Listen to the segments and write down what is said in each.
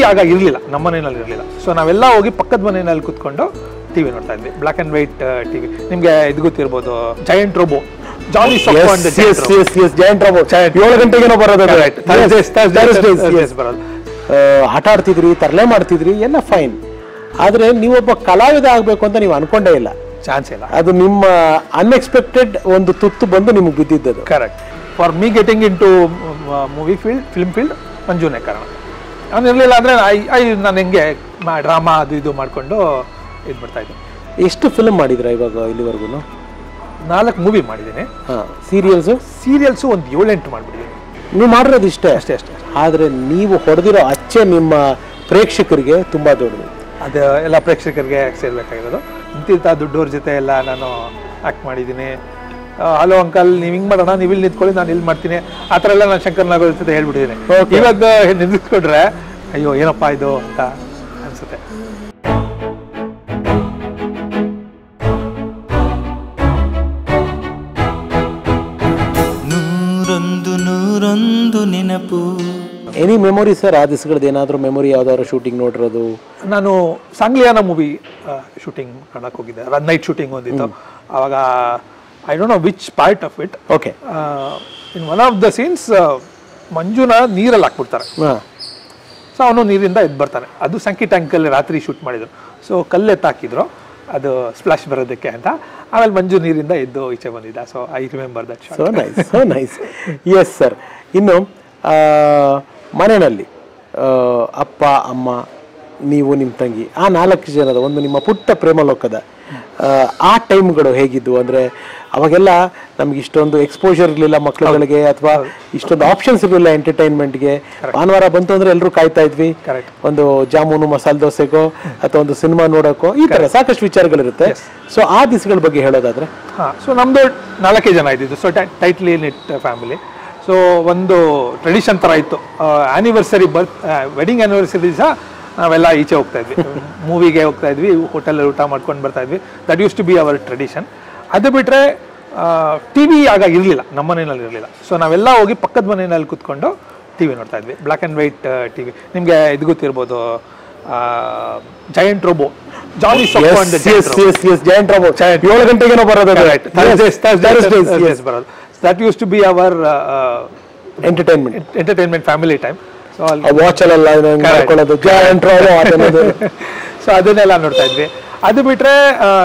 ಆಗ ಇರಲಿಲ್ಲ ನಮ್ಮ ಮನೆಯಲ್ಲಿ ಇರಲಿಲ್ಲ ಸೊ ನಾವೆಲ್ಲ ಹೋಗಿ ಪಕ್ಕದ ಮನೆಯಲ್ಲಿ ಕುತ್ಕೊಂಡು ಟಿವಿ ನೋಡ್ತಾ ಇದ್ವಿ ಬ್ಲಾಕ್ ಅಂಡ್ ವೈಟ್ ಟಿವಿ ನಿಮ್ಗೆ ಇದು ಗೊತ್ತಿರ್ಬೋದು giant robo jolly joint robo ಏಳು ಗಂಟೆಗೇನೋ ಬರೋದು ಅದು. Yes, Thursdays, yes. ಬರೋದು ಆ, ಆಟ ಆಡ್ತಿದ್ರಿ ತರಲೆ ಮಾಡ್ತಿದ್ರಿ ಎಲ್ಲ ಫೈನ್ ಆದ್ರೆ ನೀವೊಬ್ಬ ಕಲಾವಿದ ಆಗ್ಬೇಕು ಅಂತ ನೀವು ಅನ್ಕೊಂಡೇ ಇಲ್ಲ ಚಾನ್ಸ್ ಇಲ್ಲ ಅದು ನಿಮ್ಮ ಅನ್ಎಕ್ಸ್ಪೆಕ್ಟೆಡ್ ಒಂದು ತುತ್ತು ಬಂದು ನಿಮ್ಗೆ ಬಿದ್ದಿದ್ದದು correct for me getting into movie field film field ಮಂಜುನೇ ಕಾರಣ ನಾನು ಇರಲಿಲ್ಲ ಅಂದರೆ ಐ ಐ ನಾನು ಹೆಂಗೆ ಡ್ರಾಮಾ ಅದು ಇದು ಮಾಡಿಕೊಂಡು ಇದು ಮಾಡ್ತಾ ಇದ್ದೆ ಎಷ್ಟು ಫಿಲ್ಮ್ ಮಾಡಿದ್ರ ಇವಾಗ ಇಲ್ಲಿವರೆಗೂ ನಾಲ್ಕು ಮೂವಿ ಮಾಡಿದ್ದೀನಿ ಹಾ ಸೀರಿಯಲ್ಸು ಸೀರಿಯಲ್ಸು ಒಂದು ಏಳೆಂಟು ಮಾಡಿಬಿಟ್ಟಿದ್ದೀನಿ ನೀವು ಮಾಡಿರೋದು ಇಷ್ಟೇ ಅಷ್ಟೇ ಅಷ್ಟೇ ಆದ್ರೆ ನೀವು ಹೊಡೆದಿರೋ ಅಚ್ಚೆ ನಿಮ್ಮ ಪ್ರೇಕ್ಷಕರಿಗೆ ತುಂಬಾ ದೊಡ್ಡದು ಅದು ಎಲ್ಲ ಪ್ರೇಕ್ಷಕರಿಗೆ ಸೇರ್ಬೇಕಾಗಿರೋದು ಇಂತಿಂಥ ದುಡ್ಡವ್ರ ಜೊತೆ ಎಲ್ಲ ನಾನು ಆ್ಯಕ್ಟ್ ಮಾಡಿದ್ದೀನಿ ಹಲೋ ಅಂಕಲ್ ನೀವು ಹಿಂಗೆ ಮಾಡೋಣ ನೀವು ಇಲ್ಲಿ ನಿಂತ್ಕೊಳ್ಳಿ ನಾನು ಇಲ್ಲಿ ಮಾಡ್ತೀನಿ ಆ ಥರ ಎಲ್ಲ ನಾನು ಶಂಕರ್ ನಾಗೋದ್ರ ಜೊತೆ ಹೇಳ್ಬಿಟ್ಟಿದ್ದೀನಿ Okay. ಇವಾಗ ನಿಂದಿಸ್ಕೊಂಡ್ರೆ ಅಯ್ಯೋ ಏನಪ್ಪ ಇದು ಅಂತ ಅನ್ಸುತ್ತೆ ನೂರೊಂದು ನೂರೊಂದು ನೆನಪು ಎನಿ ಮೆಮೊರಿ ಸರ್ ಆ ದಿವಸಗಳದ್ದು ಏನಾದರೂ ಮೆಮೊರಿ ಯಾವ್ದಾದ್ರು ಶೂಟಿಂಗ್ ನೋಡಿರೋದು ನಾನು ಸಾಂಗ್ಲಿಯಾನ ಮೂವಿ ಶೂಟಿಂಗ್ ಮಾಡಕ್ಕೆ ಹೋಗಿದ್ದೆ ನೈಟ್ ಶೂಟಿಂಗ್ ಒಂದಿತ್ತು ಅವಾಗ I don't know which part of it okay in one of the scenes ಮಂಜುನ ನೀರಲ್ಲಿ ಹಾಕ್ಬಿಡ್ತಾರೆ ಹಾಂ ಸೊ ಅವನು ನೀರಿಂದ ಎದ್ದು ಬರ್ತಾನೆ ಅದು ಸಂಕಿ ಟ್ಯಾಂಕಲ್ಲಿ ರಾತ್ರಿ ಶೂಟ್ ಮಾಡಿದ್ರು ಸೊ ಕಲ್ಲೆತ್ತು ಹಾಕಿದ್ರು ಅದು ಸ್ಪ್ಲಾಶ್ ಬರೋದಕ್ಕೆ ಅಂತ ಆಮೇಲೆ ಮಂಜು ನೀರಿಂದ ಎದ್ದು ಈಚೆ ಬಂದಿದ್ದ so I remember that shot so nice so nice yes sir ಇನ್ನು ಆ, ಮನೆಯಲ್ಲಿ ಆ, ಅಪ್ಪ ಅಮ್ಮ ನೀವು ನಿಮ್ಮ ತಂಗಿ ಆ ನಾಲ್ಕು ಜನದ ಒಂದು ನಿಮ್ಮ ಪುಟ್ಟ ಪ್ರೇಮಲೋಕದ ಆ, ಆ ಟೈಮ್ಗಳು ಹೇಗಿದ್ವು ಅಂದರೆ ಅವಾಗೆಲ್ಲ ನಮ್ಗೆ ಇಷ್ಟೊಂದು ಎಕ್ಸ್ಪೋಜರ್ ಇರಲಿಲ್ಲ ಮಕ್ಕಳುಗಳಿಗೆ ಅಥವಾ ಇಷ್ಟೊಂದು ಆಪ್ಷನ್ಸ್ ಇರಲಿಲ್ಲ ಎಂಟರ್ಟೈನ್ಮೆಂಟ್ಗೆ ಭಾನುವಾರ ಬಂತು ಅಂದ್ರೆ ಎಲ್ಲರೂ ಕಾಯ್ತಾ ಇದ್ವಿ Correct. ಒಂದು ಜಾಮೂನು ಮಸಾಲೆ ದೋಸೆಗೋ ಅಥವಾ ಒಂದು ಸಿನಿಮಾ ನೋಡೋಕೋ ಈ ಥರ ಸಾಕಷ್ಟು ವಿಚಾರಗಳಿರುತ್ತೆ ಸೊ ಆ ದಿವಸಗಳ ಬಗ್ಗೆ ಹೇಳೋದಾದ್ರೆ ಹಾಂ ಸೊ ನಮ್ಮದು ನಾಲ್ಕೇ ಜನ ಇದ್ದಿದ್ದು so tightly knit family so ಒಂದು ಟ್ರೆಡಿಷನ್ ಥರ ಇತ್ತು ಆ್ಯನಿವರ್ಸರಿ ಬರ್ತ್ ವೆಡ್ಡಿಂಗ್ ಆ್ಯನಿವರ್ಸರಿ ಸಹ ನಾವೆಲ್ಲ ಈಚೆ ಹೋಗ್ತಾ ಇದ್ವಿ ಮೂವಿಗೆ ಹೋಗ್ತಾ ಇದ್ವಿ ಹೋಟೆಲಲ್ಲಿ ಊಟ ಮಾಡ್ಕೊಂಡು ಬರ್ತಾ ಇದ್ವಿ that used to be our tradition ಅದು ಬಿಟ್ಟರೆ ಟಿ ವಿ ಆಗ ಇರಲಿಲ್ಲ ನಮ್ಮ ಮನೆಯಲ್ಲಿ ಇರಲಿಲ್ಲ ಸೊ ನಾವೆಲ್ಲ ಹೋಗಿ ಪಕ್ಕದ ಮನೆಯಲ್ಲಿ ಕುತ್ಕೊಂಡು ಟಿ ವಿ ನೋಡ್ತಾ ಇದ್ವಿ black and white TV ನಿಮಗೆ ಇದು ಗೊತ್ತಿರ್ಬೋದು giant robo jolly joint robo ಏಳು ಗಂಟೆಗೇನೋ ಬರೋದು ಅದು. Yes, Thursdays, yes. ಬರೋದು that used to be our entertainment entertainment family time so ಅಲ್ಲಿ ವಾಚ್ ಅಲ್ಲ ಮಾಡ್ಕೊಳ್ಳೋದು ಜಾಯಿಂಟ್ ರಾಬೋ ಅದನ್ನದು ಸೊ ಅದನ್ನೆಲ್ಲ ನೋಡ್ತಾ ಇದ್ವಿ ಅದು ಬಿಟ್ರೆ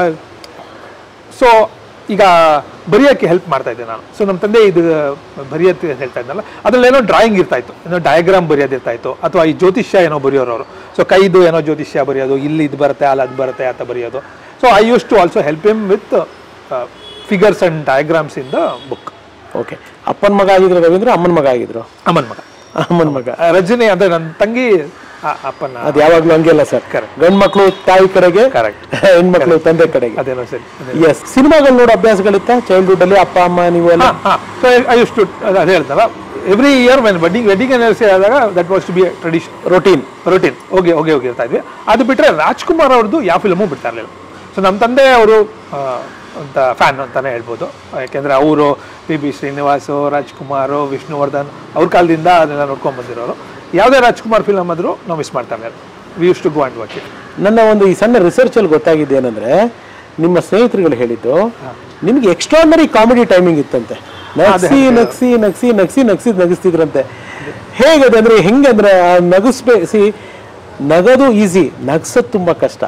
ಸೊ ಈಗ ಬರೆಯೋಕ್ಕೆ ಹೆಲ್ಪ್ ಮಾಡ್ತಾ ಇದ್ದೆ ನಾನು ಸೊ ನಮ್ಮ ತಂದೆ ಇದು ಬರೆಯೋಕ್ಕೆ ಹೇಳ್ತಾ ಇದ್ನಲ್ಲ ಅದ್ರಲ್ಲಿ ಏನೋ ಡ್ರಾಯಿಂಗ್ ಇರ್ತಾ ಇತ್ತು ಏನೋ ಡಯಾಗ್ರಾಮ್ ಬರೆಯೋದಿರ್ತಾ ಇತ್ತು ಅಥವಾ ಈ ಜ್ಯೋತಿಷ್ಯ ಏನೋ ಬರೆಯೋರು ಅವರು ಸೊ ಕೈದು ಏನೋ ಜ್ಯೋತಿಷ್ಯ ಬರೆಯೋದು ಇಲ್ಲಿ ಇದು ಬರುತ್ತೆ ಅಲ್ಲಿ ಅದು ಬರುತ್ತೆ ಅಂತ ಬರೆಯೋದು so I used to also help him with figures and diagrams in the book okay ಅಪ್ಪನ ಮಗ ಆಗಿದ್ರು ರವೀಂದ್ರ ಅಮ್ಮನ ಮಗ ಆಗಿದ್ರು ಅಮ್ಮನ್ ಮಗ ಅಮ್ಮನ ಮಗ ಆ, ರಜನಿ ಅಂದ್ರೆ ನನ್ನ ತಂಗಿ ಆ, ಅಪ್ಪನ ಅದು ಯಾವಾಗ್ಲೂ ಹಂಗೆಲ್ಲ ಸರ್ ಗಂಡ್ ಮಕ್ಳು ತಾಯಿ ಕಡೆಗೆ Correct. ಹೆಣ್ಮಕ್ಳು ತಂದೆ ಕಡೆಗೆ ಅದೇನೋ ಸರಿ ಎಸ್ ಸಿನಿಮಾಗಳು ನೋಡೋ ಅಭ್ಯಾಸಗಳಿತ್ತ ಚೈಲ್ಡ್ಹುಡ್ ಅಲ್ಲಿ ಅಪ್ಪ ಅಮ್ಮ ನೀವು ಎಲ್ಲ ಸೊ ಐ ಯೂಸ್ ಟು ಅದು ಹೇಳ್ತಲ್ಲ every year when wedding wedding anniversary ಆದಾಗ that was to be tradition routine routine ಹೋಗಿ ಹೋಗಿ ಹೋಗಿರ್ತಾ ಇದ್ವಿ ಅದು ಬಿಟ್ಟರೆ ರಾಜ್ಕುಮಾರ್ ಅವ್ರದ್ದು ಯಾವ ಫಿಲ್ಮು ಬಿಡ್ತಾ ಇರಲಿಲ್ಲ ಸೊ ನಮ್ಮ ತಂದೆ ಅವರು ಅಂತ ಫ್ಯಾನ್ ಅಂತಾನೆ ಹೇಳ್ಬೋದು ಯಾಕೆಂದರೆ ಅವರು ಪಿ ಬಿ ಶ್ರೀನಿವಾಸು ರಾಜ್ಕುಮಾರು ವಿಷ್ಣುವರ್ಧನ್ ಅವ್ರ ಕಾಲದಿಂದ ಅದನ್ನೆಲ್ಲ ನೋಡ್ಕೊಂಡು ಬಂದಿರೋರು ಯಾವುದೇ ರಾಜ್ಕುಮಾರ್ ಫಿಲ್ಮ್ ಆದರೂ ನಾವು ಮಿಸ್ ಮಾಡ್ತಾ ಇರಲಿಲ್ಲ we used to go and watch it ನನ್ನ ಒಂದು ಈ ಸಣ್ಣ ರಿಸರ್ಚ್ ಅಲ್ಲಿ ಗೊತ್ತಾಗಿದ್ದು ಏನಂದ್ರೆ ನಿಮ್ಮ ಸ್ನೇಹಿತರುಗಳು ಹೇಳಿದ್ದು ನಿಮ್ಗೆ ಎಕ್ಸ್ಟ್ರಾರ್ನರಿ ಕಾಮಿಡಿ ಟೈಮಿಂಗ್ ಇತ್ತಂತೆ ನಗ್ಸಿ ನಗ್ಸಿ ನಗ್ಸಿ ನಗ್ಸಿ ನಗ್ಸಿ ನಗಿಸ್ತಿದ್ರಂತೆ ಹೇಗದೆ ಅಂದ್ರೆ ಹೆಂಗಂದ್ರೆ ಆ ನಗಿಸ್ಬೇಸಿ ನಗದು ಈಸಿ ನಗ್ಸೋದು ತುಂಬಾ ಕಷ್ಟ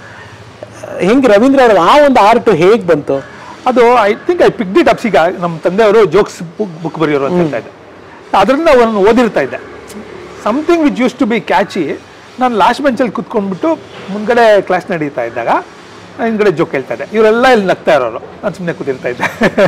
ಹೆಂಗೆ ರವೀಂದ್ರ ಅವ್ರ ಆ ಒಂದು ಆರ್ಟ್ ಹೇಗ್ ಬಂತು ಅದು I think I picked it up ಈಗ ನಮ್ಮ ತಂದೆಯವರು ಜೋಕ್ಸ್ ಬುಕ್ ಬುಕ್ ಬರೆಯೋರು ಅಂತ ಹೇಳ್ತಾ ಇದ್ದೆ ಅದರಿಂದ ಅವನು ಓದಿರ್ತಾ ಇದ್ದೆ something which used to be catchy ನಾನು ಲಾಸ್ಟ್ ಬೆಂಚಲ್ಲಿ ಕುತ್ಕೊಂಡ್ಬಿಟ್ಟು ಮುಂದ್ಗಡೆ ಕ್ಲಾಸ್ ನಡೀತಾ ಇದ್ದಾಗ ನಾನು ಹಿಂದ್ಗಡೆ ಜೋಕ್ ಹೇಳ್ತಾ ಇದ್ದೆ ಇವರೆಲ್ಲ ಇಲ್ಲಿ ನಗ್ತಾ ಇರೋರು ನಾನು ಸುಮ್ಮನೆ ಕೂತಿರ್ತಾ ಇದ್ದೆ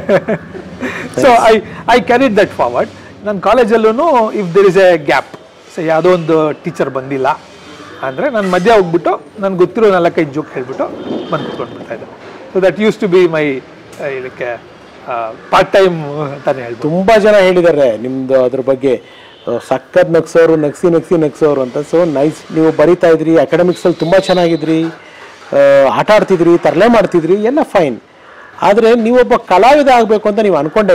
so I I carried that forward ನನ್ನ ಕಾಲೇಜಲ್ಲೂ if there is a gap so ಯಾವುದೋ ಒಂದು ಟೀಚರ್ ಬಂದಿಲ್ಲ ಅಂದರೆ ನಾನು ಮಧ್ಯ ಹೋಗ್ಬಿಟ್ಟು ನನ್ಗೆ ಗೊತ್ತಿರೋ ನಾಲ್ಕೈದು ಜೋಕ್ ಹೇಳ್ಬಿಟ್ಟು ಬಂದು ಕುತ್ಕೊಂಡ್ಬಿಡ್ತಾ ಇದ್ದೆ so that used to be my ಇದಕ್ಕೆ ಪಾರ್ಟ್ ಟೈಮ್ ಅಂತಾನೆ ಹೇಳ್ಬೋದು ತುಂಬಾ ಜನ ಹೇಳಿದ್ದಾರೆ ನಿಮ್ದು ಅದ್ರ ಬಗ್ಗೆ ಆ, ಸಖತ್ ನಗ್ಸೋರು ನಗ್ಸಿ ನಗ್ಸಿ ನಗ್ಸೋರು ಅಂತ ಸೊ ನೈಸ್ ನೀವು ಬರಿತಾ ಇದ್ರಿ ಅಕಾಡೆಮಿಕ್ಸ್ ಅಲ್ಲಿ ತುಂಬಾ ಚೆನ್ನಾಗಿದ್ರಿ ಆ, ಆಟ ಆಡ್ತಿದ್ರಿ ತರಲೆ ಮಾಡ್ತಿದ್ರಿ ಎಲ್ಲ ಫೈನ್ ಆದ್ರೆ ನೀವೊಬ್ಬ ಕಲಾವಿದ ಆಗ್ಬೇಕು ಅಂತ ನೀವು ಅನ್ಕೊಂಡೇ ಇಲ್ಲ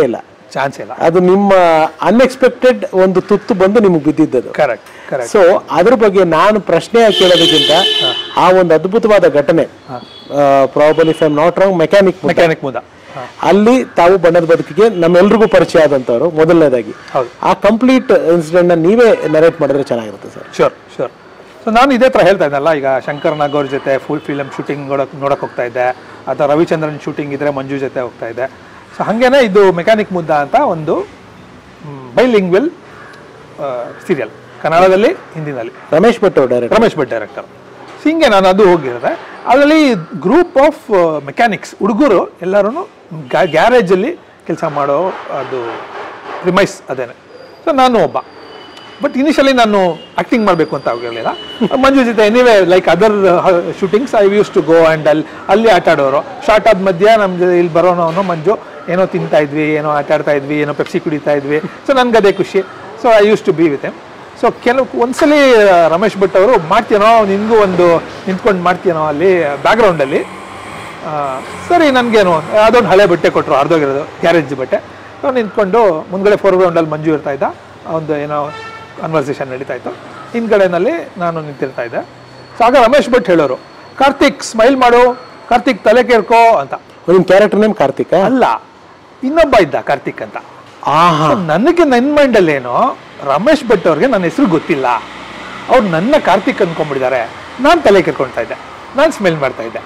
ಚಾನ್ಸ್ ಇಲ್ಲ ಅದು ನಿಮ್ಮ ಅನ್ಎಕ್ಸ್ಪೆಕ್ಟೆಡ್ ಒಂದು ತುತ್ತು ಬಂದು ನಿಮಗೆ ಬಿದ್ದಿದ್ದದು ಕರೆಕ್ಟ್ ಕರೆಕ್ಟ್ ಸೊ ಅದ್ರ ಬಗ್ಗೆ ನಾನು ಪ್ರಶ್ನೆ ಕೇಳೋದಕ್ಕಿಂತ ಆ ಒಂದು ಅದ್ಭುತವಾದ ಘಟನೆ probably if I'm not wrong mechanic mechanic Mudda ಅಲ್ಲಿ ತಾವು ಬಣ್ಣದ ಬದುಕಿಗೆ ನಮ್ಮೆಲ್ರಿಗೂ ಪರಿಚಯ ಆದಂತವ್ರು ಮೊದಲನೇದಾಗಿ ಹೌದು. ಆ ಕಂಪ್ಲೀಟ್ ಇನ್ಸಿಡೆಂಟ್ ನ ನೀವೇ ನರೇಟ್ ಮಾಡಿದ್ರೆ ಚೆನ್ನಾಗಿರುತ್ತೆ ಸರ್ ಶೋರ್ ಶೋರ್ ಸೊ ನಾನು ಇದೇ ಥರ ಹೇಳ್ತಾ ಇದ್ದಲ್ಲ ಈಗ ಶಂಕರ್ ನಾಗ್ ಅವ್ರ ಜೊತೆ ಫುಲ್ ಫಿಲಮ್ ಶೂಟಿಂಗ್ ನೋಡಕ್ ನೋಡಕ್ ಹೋಗ್ತಾ ಇದ್ದೆ ಅಥವಾ ರವಿಚಂದ್ರನ್ ಶೂಟಿಂಗ್ ಇದ್ರೆ ಮಂಜು ಜೊತೆ ಹೋಗ್ತಾ ಇದ್ದೆ ಸೊ ಹಾಗೇನೆ ಇದು ಮೆಕ್ಯಾನಿಕ್ ಮುದ್ದ ಅಂತ ಒಂದು ಬೈಲಿಂಗ್ವೆಲ್ ಸೀರಿಯಲ್ ಕನ್ನಡದಲ್ಲಿ ಹಿಂದಿನಲ್ಲಿ ರಮೇಶ್ ಭಟ್ ಅವ್ರು ಡೈರೆಕ್ಟ್ ರಮೇಶ್ ಭಟ್ ಡೈರೆಕ್ಟರ್ ಹಿಂಗೆ ನಾನು ಅದು ಹೋಗಿರೋದೆ ಅದರಲ್ಲಿ ಗ್ರೂಪ್ ಆಫ್ ಮೆಕ್ಯಾನಿಕ್ಸ್ ಹುಡುಗರು ಎಲ್ಲರೂ ಗ್ಯಾರೇಜಲ್ಲಿ ಕೆಲಸ ಮಾಡೋ ಅದು ಪ್ರಿಮೈಸ್ ಅದೇನೆ ಸೊ ನಾನು ಒಬ್ಬ ಬಟ್ ಇನಿಷಿಯಲಿ ನಾನು ಆಕ್ಟಿಂಗ್ ಮಾಡಬೇಕು ಅಂತ ಆಗಿರಲಿಲ್ಲ ಮಂಜು ಜೊತೆ anyway like other shootings I used to go and ಅಲ್ಲಿ ಅಲ್ಲಿ ಆಟ ಆಡೋರು ಶಾರ್ಟ್ ಆದ ಮಧ್ಯ ನಮ್ಮ ಇಲ್ಲಿ ಬರೋನವನು ಮಂಜು ಏನೋ ತಿಂತಾ ಇದ್ವಿ ಏನೋ ಆಟ ಆಡ್ತಾ ಇದ್ವಿ ಏನೋ ಪೆಪ್ಸಿ ಕುಡಿತಾ ಇದ್ವಿ ಸೊ ನನ್ಗೆ ಅದೇ ಖುಷಿ so I used to be with M so ಕೆಲವು ಒಂದ್ಸಲಿ ರಮೇಶ್ ಭಟ್ ಅವರು ಮಾಡ್ತೀನೋ ನಿನಗೂ ಒಂದು ನಿಂತ್ಕೊಂಡು ಮಾಡ್ತೀನೋ ಅಲ್ಲಿ ಬ್ಯಾಕ್ಗ್ರೌಂಡಲ್ಲಿ ಸರಿ ನನಗೇನು ಅದೊಂದು ಹಳೆ ಬಟ್ಟೆ ಕೊಟ್ಟರು ಅರ್ಧೋಗಿರೋದು ಗ್ಯಾರೇಜ್ ಬಟ್ಟೆ ಸೊ ನಿಂತ್ಕೊಂಡು ಮುಂದ್ಗಡೆ ಫೋರ್ಗ್ರೌಂಡಲ್ಲಿ ಮಂಜು ಇರ್ತಾ ಇದ್ದ ಒಂದು ಏನೋ ಕನ್ವರ್ಸೇಷನ್ ನಡೀತಾ ಇತ್ತು ಹಿಂದ್ಗಡೆನಲ್ಲಿ ನಾನು ನಿಂತಿರ್ತಾ ಇದ್ದೆ ಸೊ ಆಗ ರಮೇಶ್ ಭಟ್ ಹೇಳೋರು ಕಾರ್ತಿಕ್ ಸ್ಮೈಲ್ ಮಾಡು ಕಾರ್ತಿಕ್ ತಲೆ ಕೇಳ್ಕೋ ಅಂತ ನಿಮ್ ಕ್ಯಾರೆಕ್ಟರ್ ನೇಮ್ ಕಾರ್ತಿಕ ಅಲ್ಲ ಇನ್ನೊಬ್ಬ ಇದ್ದ ಕಾರ್ತಿಕ್ ಅಂತ ಆಹಾ So, ನನಗೆ ನನ್ನ ಮೈಂಡಲ್ಲಿ ಏನೋ ರಮೇಶ್ ಭಟ್ ಅವ್ರಿಗೆ ನನ್ನ ಹೆಸರು ಗೊತ್ತಿಲ್ಲ ಅವ್ರು ನನ್ನ ಕಾರ್ತಿಕ್ ಅನ್ಕೊಂಡ್ಬಿಟ್ಟಿದ್ದಾರೆ ನಾನು ತಲೆ ಕೆರ್ಕೊಳ್ತಾ ಇದ್ದೆ ನಾನು ಸ್ಮೆಲ್ ಮಾಡ್ತಾ ಇದ್ದೆ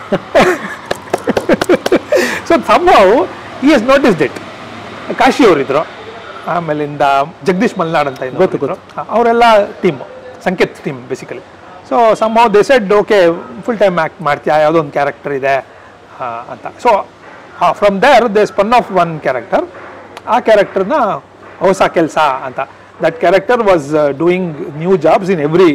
ಸೊ ಸಂಭವ್ ಈ ಎಸ್ ನೋಟಿಸ್ ಇಟ್ ಕಾಶಿ ಅವರಿದ್ರು ಆಮೇಲಿಂದ ಜಗದೀಶ್ ಮಲ್ನಾಡ್ ಅಂತ ಗೊತ್ತು, ಗೊತ್ತು ಅವರೆಲ್ಲ team Sanket team basically so Sambhav they said okay full time act ಮಾಡ್ತೀಯಾ ಯಾವುದೋ ಒಂದು ಕ್ಯಾರೆಕ್ಟರ್ ಇದೆ ಆ, ಅಂತ so from there they spun off one character ಆ ಕ್ಯಾರೆಕ್ಟರ್ನ ಹೊಸ ಕೆಲಸ ಅಂತ that character was doing new jobs in every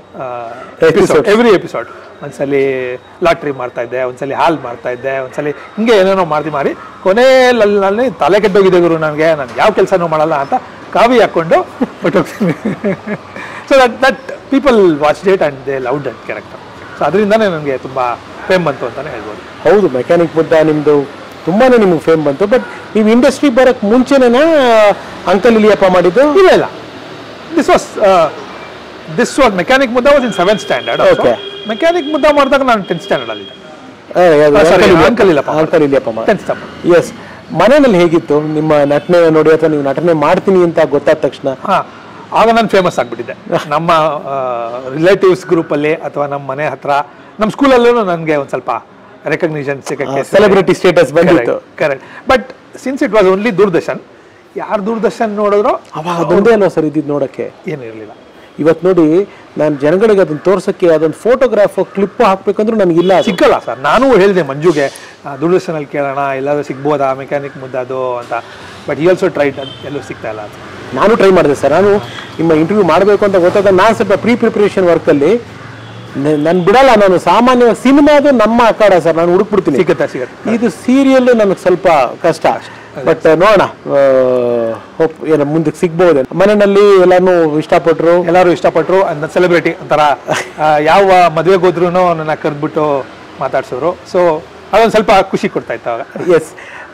episode every episode ಒಂದ್ಸಲಿ ಲಾಟ್ರಿ ಮಾಡ್ತಾ ಇದ್ದೆ ಒಂದ್ಸಲಿ ಹಾಲ್ ಮಾಡ್ತಾ ಇದ್ದೆ ಒಂದ್ಸಲಿ ಹಿಂಗೆ ಏನೇನೋ ಮಾಡ್ತಿ ಮಾಡಿ ಕೊನೆಯಲ್ಲಿ ತಲೆ ಕೆಟ್ಟೋಗಿದೆ ಗುರು ನನಗೆ ನಾನು ಯಾವ ಕೆಲಸನೂ ಮಾಡಲ್ಲ ಅಂತ ಕಾವಿ ಹಾಕ್ಕೊಂಡು ಹೊಟ್ಟೋಗ್ತೀನಿ so that that people watch that and they love that character so ಅದರಿಂದನೇ ನನಗೆ ತುಂಬ ಫೇಮ್ ಬಂತು ಅಂತಲೇ ಹೇಳ್ಬೋದು ಹೌದು ಮೆಕ್ಯಾನಿಕ್ ಬುದ್ಧ ನಿಮ್ದು ತುಂಬಾನೇ ನಿಮ್ಗೆ ಫೇಮ್ ಬಂತು ಬಟ್ ನೀವು ಇಂಡಸ್ಟ್ರಿ ಬರಕ್ ಮುಂಚೆನೇನಾ ಅಂಕಲ್ ಇಲಿಯಪ್ಪ ಮಾಡಿದ್ದು ಇಲ್ಲ ಇಲ್ಲ this was this was mechanic Mudda was in seventh standard Okay. Mechanic Mudda ಮಾಡಿದಾಗ ನಾನು ಟೆಂತ್ ಸ್ಟ್ಯಾಂಡರ್ಡ್ ಅಲ್ಲಿ ಆ, ಯಾವ್ದು? ಆ, sorry, uncle Iliyappa. Uncle Iliyappa. Uncle Iliyappa ಮಾಡಿ ಟೆಂತ್ ಸ್ಟ್ಯಾಂಡರ್ಡ್ ಎಸ್ ಮನೆಯಲ್ಲಿ ಹೇಗಿತ್ತು ನಿಮ್ಮ ನಟನೆ ನೋಡಿ ಅಥವಾ ನೀವು ನಟನೆ ಮಾಡ್ತೀನಿ ಅಂತ ಗೊತ್ತಾದ ತಕ್ಷಣ ಹಾ ಆಗ ನಾನು ಫೇಮಸ್ ಆಗ್ಬಿಟ್ಟಿದ್ದೆ ನಮ್ಮ ರಿಲೇಟಿವ್ಸ್ ಗ್ರೂಪಲ್ಲಿ ಅಥವಾ ನಮ್ಮ ಮನೆ ಹತ್ರ ನಮ್ಮ ಸ್ಕೂಲಲ್ಲೂ ನನಗೆ ಒಂದು ಸ್ವಲ್ಪ ರೆಕಗ್ನಿಷನ್ ಸಿಗಕ್ಕೆ ಸೆಲೆಬ್ರಿಟಿ ಸ್ಟೇಟಸ್ ಬಂದಿತ್ತು correct but since it was only Doordarshan ಯಾರು ದೂರದರ್ಶನ್ ನೋಡಿದ್ರು ಅವಾಗ ಅದೊಂದೇ ಅಲ್ವಾ ಸರ್ ಇದ್ದಿದ್ದು ನೋಡಕ್ಕೆ ಏನು ಇರಲಿಲ್ಲ ಇವತ್ತು ನೋಡಿ ನಾನು ಜನಗಳಿಗೆ ಅದನ್ನ ತೋರ್ಸಕ್ಕೆ ಅದೊಂದು ಫೋಟೋಗ್ರಾಫ್ ಕ್ಲಿಪ್ ಹಾಕ್ಬೇಕಂದ್ರೂ ನನಗಿಲ್ಲ ಅದು. ಸಿಕ್ಕಲ್ಲ ಸರ್ ನಾನು ಹೇಳಿದೆ ಮಂಜುಗೆ ಆ, ದೂರದರ್ಶನಲ್ಲಿ ಕೇಳೋಣ ಎಲ್ಲಾದ್ರೂ ಸಿಗ್ಬೋದಾ ಮೆಕ್ಯಾನಿಕ್ ಮುದ್ದದು ಅಂತ ಬಟ್ ಈ ಆಲ್ಸೋ ಟ್ರೈಟ್ ಎಲ್ಲೂ ಸಿಗ್ತಾ ಇಲ್ಲ ಅದು ನಾನು ಟ್ರೈ ಮಾಡಿದೆ ಸರ್ ನಾನು ನಿಮ್ಮ ಇಂಟರ್ವ್ಯೂ ಮಾಡಬೇಕು ಅಂತ ಗೊತ್ತಾದ ನಾನು ಸ್ವಲ್ಪ ಪ್ರೀ ಪ್ರಿಪರೇಷನ್ ವರ್ಕಲ್ಲಿ ನಾನು ಬಿಡಲ್ಲ ನಾನು ಸಾಮಾನ್ಯವಾಗಿ ಸಿನಿಮಾದು ನಮ್ಮ ಅಖಾಡ ಸರ್ ನಾನು ಹುಡುಕ್ಬಿಡ್ತೀನಿ ಸಿಗುತ್ತೆ ಸಿಗುತ್ತೆ ಇದು ಸೀರಿಯಲ್ ನನಗೆ ಸ್ವಲ್ಪ ಕಷ್ಟ ಬಟ್ ನೋಡೋಣ ಹೋಪ್ ಏನು ಮುಂದಕ್ಕೆ ಸಿಗ್ಬೋದು ಮನೆಯಲ್ಲಿ ಎಲ್ಲಾನು ಇಷ್ಟಪಟ್ಟರು ಎಲ್ಲರೂ ಇಷ್ಟಪಟ್ಟರು ನನ್ನ ಸೆಲೆಬ್ರಿಟಿ ಒಂಥರ ಆ, ಯಾವ ಮದುವೆಗೆ ಹೋದ್ರೂ ನನ್ನ ಕರೆದ್ಬಿಟ್ಟು ಮಾತಾಡ್ಸೋರು ಸೊ ಅದೊಂದು ಸ್ವಲ್ಪ ಖುಷಿ ಕೊಡ್ತಾ ಇತ್ತು ಅವಾಗ ಎಸ್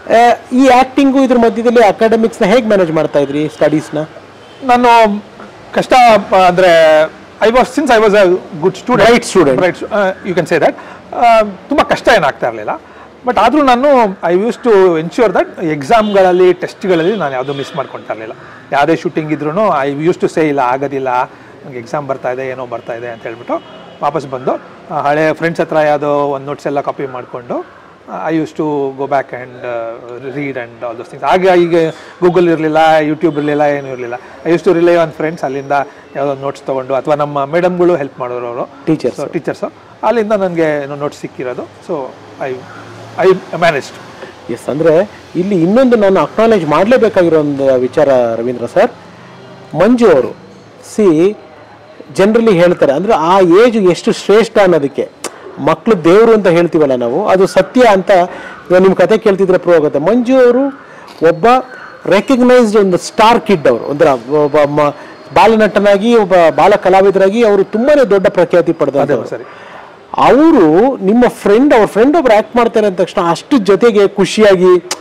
ಈ ಆಕ್ಟಿಂಗು ಇದ್ರ ಮಧ್ಯದಲ್ಲಿ ಅಕಾಡೆಮಿಕ್ಸ್ನ ಹೇಗೆ ಮ್ಯಾನೇಜ್ ಮಾಡ್ತಾ ಇದ್ರಿ ಸ್ಟಡೀಸ್ನ ನಾನು ಕಷ್ಟ ಪ- ಅಂದ್ರೆ I was since I was a good student Bright student. Right you can say that ತುಂಬ ಕಷ್ಟ ಏನಾಗ್ತಾ ಇರಲಿಲ್ಲ ಬಟ್ ಆದರೂ ನಾನು I used to ensure that ಎಕ್ಸಾಮ್ಗಳಲ್ಲಿ ಟೆಸ್ಟ್ಗಳಲ್ಲಿ ನಾನು ಯಾವುದೂ ಮಿಸ್ ಮಾಡ್ಕೊಳ್ತಾ ಇರಲಿಲ್ಲ ಯಾವುದೇ ಶೂಟಿಂಗ್ ಇದ್ರೂ ಐ ಯೂಸ್ ಟು ಸೇ ಇಲ್ಲ ಆಗೋದಿಲ್ಲ ನನಗೆ ಎಕ್ಸಾಮ್ ಬರ್ತಾ ಇದೆ ಏನೋ ಬರ್ತಾ ಇದೆ ಅಂತ ಹೇಳ್ಬಿಟ್ಟು ವಾಪಸ್ ಬಂದು ಆ, ಹಳೆ ಫ್ರೆಂಡ್ಸ್ ಹತ್ರ ಯಾವುದೋ ಒಂದು ನೋಟ್ಸ್ ಎಲ್ಲ ಕಾಪಿ ಮಾಡಿಕೊಂಡು I used to go back and read and all those things ಆಗ ಈಗ ಗೂಗಲ್ ಇರಲಿಲ್ಲ ಯೂಟ್ಯೂಬ್ ಇರಲಿಲ್ಲ ಏನೂ ಇರಲಿಲ್ಲ I used to rely on friends ಅಲ್ಲಿಂದ ಯಾವುದೋ ನೋಟ್ಸ್ ತೊಗೊಂಡು ಅಥವಾ ನಮ್ಮ ಮೇಡಮ್ಗಳು ಹೆಲ್ಪ್ ಮಾಡೋರು ಅವರು Teachers. ಸೊ ಟೀಚರ್ಸು ಅಲ್ಲಿಂದ ನನಗೆ ನೋಟ್ಸ್ ಸಿಕ್ಕಿರೋದು so I I managed as ಅಂದರೆ ಇಲ್ಲಿ ಇನ್ನೊಂದು ನಾನು ಅಕ್ನಾಲೇಜ್ ಮಾಡಲೇಬೇಕಾಗಿರೋ ಒಂದು ವಿಚಾರ ರವೀಂದ್ರ ಸರ್ ಮಂಜು ಅವರು ಸಿ ಜನರಲಿ ಹೇಳ್ತಾರೆ ಅಂದರೆ ಆ ಏಜ್ ಎಷ್ಟು ಶ್ರೇಷ್ಠ ಅನ್ನೋದಕ್ಕೆ ಮಕ್ಕಳು ದೇವರು ಅಂತ ಹೇಳ್ತೀವಲ್ಲ ನಾವು ಅದು ಸತ್ಯ ಅಂತ ಇವಾಗ ನಿಮ್ಮ ಕತೆ ಕೇಳ್ತಿದ್ರೆ ಪ್ರೂವ್ ಆಗುತ್ತೆ ಮಂಜು ಅವರು ಒಬ್ಬ ರೆಕಗ್ನೈಸ್ಡ್ ಒಂದು ಸ್ಟಾರ್ ಕಿಡ್ ಅವರು ಅಂದ್ರೆ ಒಬ್ಬ ಮ- ಬಾಲನಟನಾಗಿ ಒಬ್ಬ ಬಾಲ ಕಲಾವಿದರಾಗಿ ಅವರು ತುಂಬಾನೇ ದೊಡ್ಡ ಪ್ರಖ್ಯಾತಿ ಪಡೆದ ಸರಿ ಅವರು ನಿಮ್ಮ ಫ್ರೆಂಡ್ ಅವ್ರ ಫ್ರೆಂಡ್ ಒಬ್ರು ಆಕ್ಟ್ ಮಾಡ್ತಾರೆ ಅಂದ ತಕ್ಷಣ ಅಷ್ಟು ಜೊತೆಗೆ ಖುಷಿಯಾಗಿ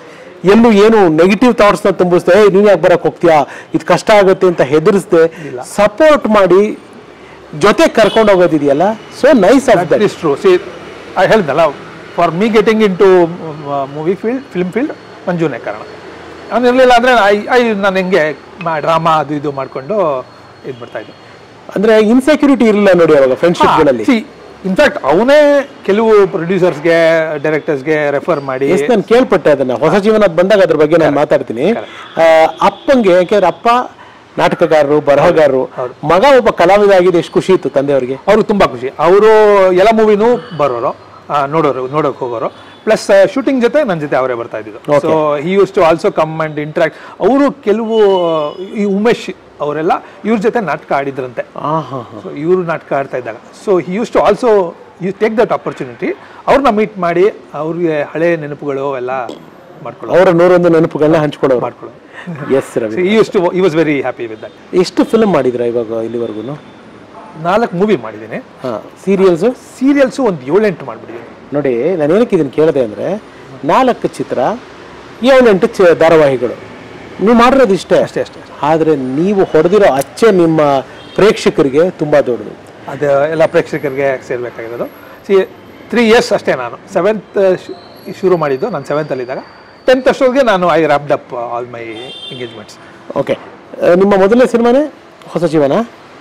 ಎಲ್ಲೂ ಏನು ನೆಗೆಟಿವ್ ಥಾಟ್ಸ್ನ ತುಂಬಿಸ್ದೆ "ಏಯ್, ನೀನ್ ಯಾಕೆ ಬರಕ್ ಹೋಗ್ತೀಯಾ ಇದು ಕಷ್ಟ ಆಗುತ್ತೆ ಅಂತ ಹೆದರಿಸ್ದೆ ಸಪೋರ್ಟ್ ಮಾಡಿ ಜೊತೆ ಕರ್ಕೊಂಡು ಹೋಗೋದಿದೆಯಲ್ಲ so nice of that is true see I ಹೇಳ್ದಲ್ಲ for me getting into movie field film field ಮಂಜುನೇ ಕಾರಣ ಅವ್ನು ಇರಲಿಲ್ಲ ಅಂದರೆ ಐ ಐ ನಾನು ಹೆಂಗೆ ಡ್ರಾಮಾ ಅದು ಇದು ಮಾಡಿಕೊಂಡು ಇದು ಮಾಡ್ತಾ ಇದ್ದೆ ಅಂದ್ರೆ ಇನ್ಸೆಕ್ಯೂರಿಟಿ ಇರಲಿಲ್ಲ ನೋಡಿ ಅವಾಗ ಫ್ರೆಂಡ್ಶಿಪ್ಗಳಲ್ಲಿ ಸಿ ಇನ್ಫ್ಯಾಕ್ಟ್ ಅವನೇ ಕೆಲವು ಪ್ರೊಡ್ಯೂಸರ್ಸ್ಗೆ ಡೈರೆಕ್ಟರ್ಸ್ಗೆ ರೆಫರ್ ಮಾಡಿ ಎಸ್ ನಾನು ಕೇಳ್ಪಟ್ಟೆ ಅದನ್ನ ಹೊಸ ಜೀವನ ಅದ್ ಬಂದಾಗ ಅದ್ರ ಬಗ್ಗೆ ನಾನು ಮಾತಾಡ್ತೀನಿ ಆ, ಅಪ್ಪಂಗೆ ಯಾಕೆಂದ್ರೆ ಅಪ್ಪ ನಾಟಕಗಾರರು ಬರಹಗಾರರು ಮಗ ಒಬ್ಬ ಕಲಾವಿದ ಆಗಿದೆ ಎಷ್ಟು ಖುಷಿ ಇತ್ತು ತಂದೆಯವ್ರಿಗೆ ಅವರು ತುಂಬಾ ಖುಷಿ ಅವರು ಎಲ್ಲ ಮೂವಿನೂ ಬರೋರು ಆ, ನೋಡೋರು ನೋಡೋಕೆ ಹೋಗೋರು ಪ್ಲಸ್ ಶೂಟಿಂಗ್ ಜೊತೆ ನನ್ನ ಜೊತೆ ಅವರೇ ಬರ್ತಾ ಇದ್ದಿದ್ದು so he use to also come and interact ಅವರು ಕೆಲವು ಈ ಉಮೇಶ್ ಅವರೆಲ್ಲ ಇವ್ರ ಜೊತೆ ನಾಟಕ ಆಡಿದ್ರಂತೆ ಆ ಹಾ ಸೊ ಇವರು ನಾಟಕ ಆಡ್ತಾ ಇದ್ದಾಗ so he use to also you take that opportunity ಅವ್ರನ್ನ ಮೀಟ್ ಮಾಡಿ ಅವ್ರಿಗೆ ಹಳೆ ನೆನಪುಗಳು ಎಲ್ಲ ಮಾಡ್ಕೊಳ್ಳೋ ಅವರ ನೂರೊಂದು ನೆನಪುಗಳನ್ನ ಹಂಚ್ಕೊಡೋರು ಮಾಡ್ಕೊಳ್ಳೋ yes Ravi he use to he was very happy with that ಎಷ್ಟು ಫಿಲ್ಮ್ ಮಾಡಿದ್ರ ಇವಾಗ ಇಲ್ಲಿವರೆಗೂ ನಾಲ್ಕು ಮೂವಿ ಮಾಡಿದ್ದೀನಿ ಹಾ ಸೀರಿಯಲ್ಸ್ ಸೀರಿಯಲ್ಸು ಒಂದು ಏಳೆಂಟು ಮಾಡಿಬಿಟ್ಟಿದ್ದೀನಿ ನೋಡಿ ನಾನು ಏನಕ್ಕೆ ಇದನ್ನ ಕೇಳಿದೆ ಅಂದ್ರೆ ನಾಲ್ಕು ಚಿತ್ರ ಏಳೆಂಟು ಚ ಧಾರಾವಾಹಿಗಳು ನೀವು ಮಾಡಿರೋದು ಇಷ್ಟೇ ಅಷ್ಟೇ ಅಷ್ಟೇ ಆದ್ರೆ ನೀವು ಹೊಡೆದಿರೋ ಅಚ್ಚೆ ನಿಮ್ಮ ಪ್ರೇಕ್ಷಕರಿಗೆ ತುಂಬಾ ದೊಡ್ಡದು ಅದು ಎಲ್ಲ ಪ್ರೇಕ್ಷಕರಿಗೆ ಸೇರ್ಬೇಕಾಗಿರೋದು ಸಿ ತ್ರೀ ಇಯರ್ಸ್ ಅಷ್ಟೇ ನಾನು ಸೆವೆಂತ್ ಶುರು ಮಾಡಿದ್ದು ನಾನು ಸೆವೆಂತಲ್ಲಿದ್ದಾಗ ಟೆಂತ್ ಅಷ್ಟೊತ್ತಿಗೆ ನಾನು I wrapped up all my engagements okay ನಿಮ್ಮ ಮೊದಲನೇ ಸಿನಿಮಾನೇ ಹೊಸ ಜೀವನ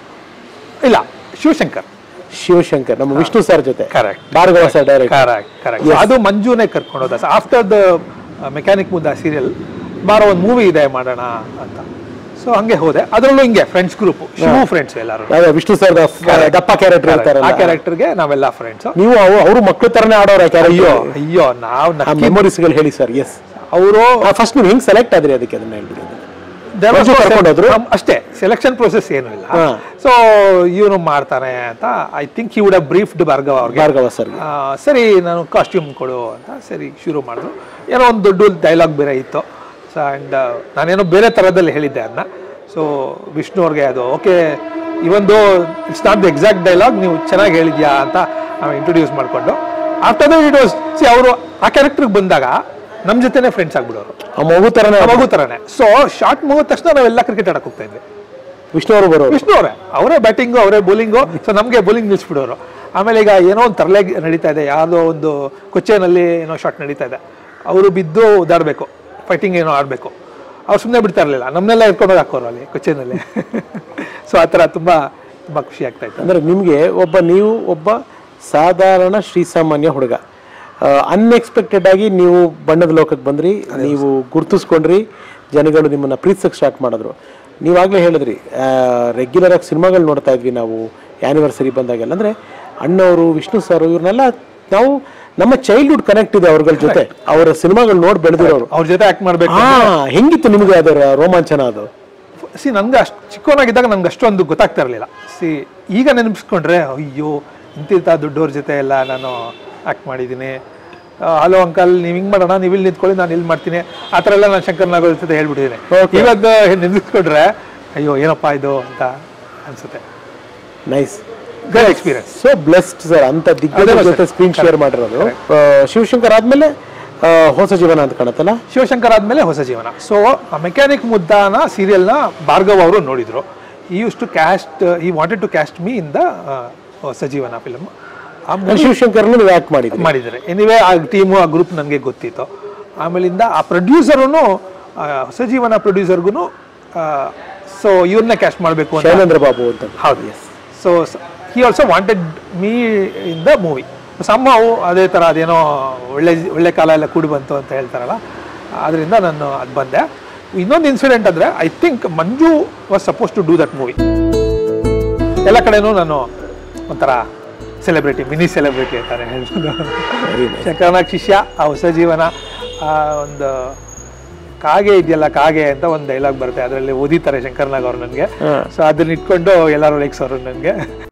ಇಲ್ಲ ಶಿವಶಂಕರ್ ಶಿವಶಂಕರ್ ನಮ್ಮ ವಿಷ್ಣು ಸರ್ ಜೊತೆ correct Bhargava sir direct correct correct ಅದು ಮಂಜುನೇ ಕರ್ಕೊಂಡು ಹೋದ ಆಫ್ಟರ್ ದ ಮೆಕ್ಯಾನಿಕ್ ಮುದ್ದ ಸೀರಿಯಲ್ ಬಾರೋ ಒಂದು ಮೂವಿ ಇದೆ ಮಾಡೋಣ ಅಂತ ಸೊ ಹಂಗೆ ಹೋದೆ ಅದರಲ್ಲೂ ಹಿಂಗೆ ಫ್ರೆಂಡ್ಸ್ ಗ್ರೂಪ್ ಶಿವು ಫ್ರೆಂಡ್ಸ್ ಎಲ್ಲರೂ ವಿಷ್ಣು ಸರ್ ದಪ್ಪ ಕ್ಯಾರೆಕ್ಟರ್ ಆ ಇರ್ತಾರಲ್ಲ ಕ್ಯಾರೆಕ್ಟರ್ಗೆ ನಾವೆಲ್ಲ ಫ್ರೆಂಡ್ಸ್ ನೀವು ಅವರು ಮಕ್ಕಳ ತರನೇ ಆಡೋರ ಅಯ್ಯೋ ಕ್ಯಾರೆಕ್ಟರ್ ಅಯ್ಯೋ ನಾವು ಆ ಮೆಮೊರೀಸ್ಗಳು ಹೇಳಿ ಸರ್ ಎಸ್ ಅವರು ಫಸ್ಟ್ ನೀವು ಹೆಂಗ್ ಸೆಲೆಕ್ಟ್ ಆದ್ರಿ ಅದಕ್ಕೆ ಅದನ್ನ ಹೇಳ್ಬಿಡಿ There was ಮಂಜು no ಕರ್ಕೊಂಡು ಹೋದ್ರು? sel- ಅಷ್ಟೇ ಸೆಲೆಕ್ಷನ್ ಪ್ರೊಸೆಸ್ ಏನು ಇಲ್ಲ ಹಾ. ಸೊ ಇವನು ಮಾಡ್ತಾನೆ ಅಂತ I think you would have briefed Bhargava ಅವ್ರಿಗೆ ಭಾರ್ಗವ ಸರ್ಗೆ ಆ, ಸರಿ ನಾನು ಕಾಸ್ಟ್ಯೂಮ್ ಕೊಡು ಅಂತ ಸರಿ ಶುರು ಮಾಡಿದ್ರು ಏನೋ ಒಂದು ದೊಡ್ಡ ಡೈಲಾಗ್ ಬೇರೆ ಇತ್ತು ಸೊ ಆ್ಯಂಡ್ ನಾನೇನೋ ಬೇರೆ ಥರದಲ್ಲಿ ಹೇಳಿದ್ದೆ ಅದನ್ನ ಸೊ ವಿಷ್ಣು ಅವ್ರಿಗೆ ಅದು ಓಕೆ ಇವೊಂದು it's not the exact dialogue ನೀವು ಚೆನ್ನಾಗಿ ಹೇಳಿದ್ಯಾ ಅಂತ ನಾವು ಇಂಟ್ರೊಡ್ಯೂಸ್ ಮಾಡಿಕೊಂಡು after that it was see ಅವರು ಆ ಕ್ಯಾರೆಕ್ಟರ್ಗೆ ಬಂದಾಗ ನಮ್ಮ ಜೊತೆನೇ ಫ್ರೆಂಡ್ಸ್ ಆಗ್ಬಿಡೋರು ಆ ಮಗು ತರನೇ ಆ ಮಗು ಥರನೇ ಸೊ ಶಾರ್ಟ್ ಮುಗಿದ ತಕ್ಷಣ ನಾವೆಲ್ಲ ಕ್ರಿಕೆಟ್ ಆಡಕ್ಕೆ ಹೋಗ್ತಾ ಇದ್ವಿ ವಿಷ್ಣು ಅವರು ಬರೋರು ವಿಷ್ಣು ಅವರೇ ಅವರೇ ಬ್ಯಾಟಿಂಗು ಅವರೇ ಬೌಲಿಂಗು ಸೊ ನಮಗೆ ಬೌಲಿಂಗ್ ನಿಲ್ಲಿಸ್ಬಿಡೋರು ಆಮೇಲೆ ಈಗ ಏನೋ ಒಂದು ತರಲೆ ನಡೀತಾ ಇದೆ ಯಾವುದೋ ಒಂದು ಕೊಚ್ಚೆನಲ್ಲಿ ಏನೋ ಶಾಟ್ ನಡೀತಾ ಇದೆ ಅವರು ಬಿದ್ದು ಓದಾಡಬೇಕು ಫೈಟಿಂಗ್ ಏನೋ ಆಡಬೇಕು ಅವ್ರು ಸುಮ್ಮನೆ ಬಿಡ್ತಾ ಇರಲಿಲ್ಲ ನಮ್ಮನ್ನೆಲ್ಲ ಎತ್ಕೊಂಡು ಹೋಗಿ ಹಾಕೋರು ಅಲ್ಲಿ ಕೊಚ್ಚೆನಲ್ಲಿ ಸೊ ಆ ಥರ ತುಂಬ ತುಂಬ ಖುಷಿ ಆಗ್ತಾ ಇತ್ತು ಅಂದ್ರೆ ನಿಮ್ಗೆ ಒಬ್ಬ ನೀವು ಒಬ್ಬ ಸಾಧಾರಣ ಶ್ರೀಸಾಮಾನ್ಯ ಹುಡುಗ ಅನ್ಎಕ್ಸ್ಪೆಕ್ಟೆಡ್ ಆಗಿ ನೀವು ಬಣ್ಣದ ಲೋಕಕ್ಕೆ ಬಂದ್ರಿ ನೀವು ಗುರ್ತಿಸ್ಕೊಂಡ್ರಿ ಜನಗಳು ನಿಮ್ಮನ್ನ ಪ್ರೀತಿಸಕ್ಕೆ ಸ್ಟಾರ್ಟ್ ಮಾಡಿದ್ರು ನೀವಾಗಲೇ ಹೇಳಿದ್ರಿ ರೆಗ್ಯುಲರ್ ಆಗಿ ಸಿನಿಮಾಗಳು ನೋಡ್ತಾ ಇದ್ವಿ ನಾವು ಆ್ಯನಿವರ್ಸರಿ ಬಂದಾಗೆಲ್ಲ ಅಂದ್ರೆ ಅಣ್ಣವರು ವಿಷ್ಣು ಸರ್ ಇವ್ರನ್ನೆಲ್ಲ ನಾವು ನಮ್ಮ ಚೈಲ್ಡ್ಹುಡ್ ಕನೆಕ್ಟ್ ಇದೆ ಅವ್ರಗಳ ಜೊತೆ ಅವರ ಸಿನಿಮಾಗಳು ನೋಡಿ ಬೆಳೆದಿರೋರು ಅವ್ರ ಜೊತೆ ಆ್ಯಕ್ಟ್ ಮಾಡಬೇಕು ಹಾ ಹೆಂಗಿತ್ತು ನಿಮ್ಗೆ ಅದರ ರೋಮಾಂಚನ ಅದು ಸಿ ನಂಗೆ ಅಷ್ಟು ಚಿಕ್ಕವನಾಗಿದ್ದಾಗ ನಂಗೆ ಅಷ್ಟೊಂದು ಗೊತ್ತಾಗ್ತಾ ಇರಲಿಲ್ಲ ಸಿ ಈಗ ನೆನಪಿಸ್ಕೊಂಡ್ರೆ ಅಯ್ಯೋ ಇಂತಿಂಥ ದೊಡ್ಡವ್ರ ಜೊತೆ ಎಲ್ಲ ನಾನು ಆ್ಯಕ್ಟ್ ಮಾಡಿದ್ದೀನಿ ಹಲೋ ಅಂಕಲ್ ನೀವು ಹಿಂಗೆ ಮಾಡೋಣ ನೀವು ಇಲ್ಲಿ ನಿಂತ್ಕೊಳ್ಳಿ ನಾನು ಇಲ್ಲಿ ಮಾಡ್ತೀನಿ ಆ ಥರ ಎಲ್ಲ ನಾನು ಶಂಕರ್ ನಾಗೋಲ್ ಜೊತೆ ಹೇಳ್ಬಿಟ್ಟಿದ್ದೀನಿ ಇವಾಗ ನೆನಪಿಸ್ಕೊಂಡ್ರೆ ಅಯ್ಯೋ ಏನಪ್ಪ ಇದು ಅಂತ ಅನ್ಸುತ್ತೆ nice great experience so blessed sir ಅಂತ ದಿಗ್ಗಜರ ಅದೇ ಜೊತೆ ಸ್ಕ್ರೀನ್ ಶೇರ್ ಮಾಡಿರೋದು ಆ, ಶಿವಶಂಕರ್ ಆದ್ಮೇಲೆ ಆ, ಹೊಸ ಜೀವನ ಅಂತ ಕಾಣತ್ತಲ್ಲ ಶಿವಶಂಕರ್ ಆದಮೇಲೆ ಹೊಸ ಜೀವನ ಸೊ ಆ ಮೆಕ್ಯಾನಿಕ್ ಮುದ್ದಾನ ಸೀರಿಯಲ್ನ ಭಾರ್ಗವ್ ಅವರು ನೋಡಿದ್ರು he use to cast he wanted to cast me in the Hosa Jeevana film ಆ ಅಲ್ಲಿ ಶಿವಶಂಕರ್ನು ನೀವು ಆಕ್ಟ್ ಮಾಡಿದ್ರಿ ಮಾಡಿದ್ದಾರೆ ಎನಿವೇ ಆ ಟೀಮು ಆ ಗ್ರೂಪ್ ನನಗೆ ಗೊತ್ತಿತ್ತು ಆಮೇಲಿಂದ ಆ ಪ್ರೊಡ್ಯೂಸರು ಹೊಸ ಜೀವನ ಪ್ರೊಡ್ಯೂಸರ್ಗೂ ಸೊ ಇವ್ರನ್ನ ಕ್ಯಾಸ್ಟ್ ಮಾಡಬೇಕು ಅಂತ ಶೈಲೇಂದ್ರ ಬಾಬು ಅಂತ ಹೌದು yes so he also wanted me in the movie ಸಮ್ಮವು ಅದೇ ಥರ ಅದೇನೋ ಒಳ್ಳೆ ಒಳ್ಳೆ ಕಾಲ ಎಲ್ಲ ಕೂಡಿ ಬಂತು ಅಂತ ಹೇಳ್ತಾರಲ್ಲ ಅದರಿಂದ ನಾನು ಅದು ಬಂದೆ ಇನ್ನೊಂದು ಇನ್ಸಿಡೆಂಟ್ ಅಂದರೆ I think Manju was suppose to do that movie ಎಲ್ಲ ಕಡೆನೂ ನಾನು ಒಂಥರ ಸೆಲೆಬ್ರಿಟಿ ಮಿನಿ ಸೆಲೆಬ್ರಿಟಿ ಅಂತಾನೆ ಹೇಳ್ಬೋದು ಶಂಕರನಾಗ್ ಶಿಷ್ಯ ಆ ಹೊಸ ಜೀವನ ಆ ಒಂದು ಕಾಗೆ ಇದೆಯಲ್ಲ ಕಾಗೆ ಅಂತ ಒಂದು ಡೈಲಾಗ್ ಬರುತ್ತೆ ಅದರಲ್ಲಿ ಓದಿತಾರೆ ಶಂಕರ್ನಾಗ್ ಅವ್ರು ನನಗೆ ಸೊ ಅದನ್ನ ಇಟ್ಕೊಂಡು ಎಲ್ಲರೂ ರೇಗ್ಸೋರು ನನಗೆ